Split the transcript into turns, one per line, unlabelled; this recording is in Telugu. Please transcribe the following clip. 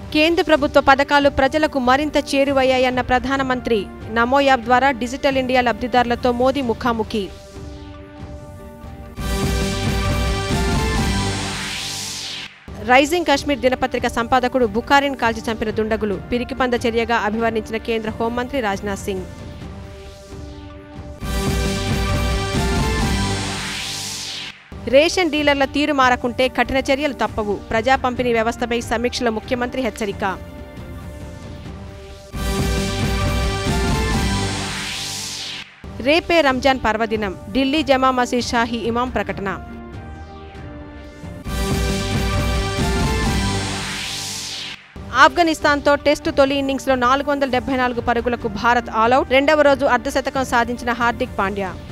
కేంద్ర ప్రభుత్వ పథకాలు ప్రజలకు మరింత చేరువయ్యాయన్న ప్రధానమంత్రి నమో యాప్ ద్వారా డిజిటల్ ఇండియా లబ్ధిదారులతో మోదీ ముఖాముఖి రైజింగ్ కాశ్మీర్ దినపత్రిక సంపాదకుడు బుఖారిన్ కాల్చి చంపిన దుండగులు పిరికిపంద చర్యగా అభివర్ణించిన కేంద్ర హోంమంత్రి రాజ్నాథ్ సింగ్ రేషన్ డీలర్ల తీరు మారకుంటే కఠిన చర్యలు తప్పవు ప్రజా పంపిణీ వ్యవస్థపై సమీక్షలో ముఖ్యమంత్రి హెచ్చరిక రేపే రంజాన్ పర్వదినం ఢిల్లీ జమా మసీద్ షాహీ ఇమాం ప్రకటన ఆఫ్ఘనిస్తాన్తో టెస్టు తొలి ఇన్నింగ్స్లో నాలుగు వందల డెబ్బై నాలుగు పరుగులకు భారత్ ఆలౌట్ రెండవ రోజు అర్ధశతకం సాధించిన హార్దిక్ పాండ్యా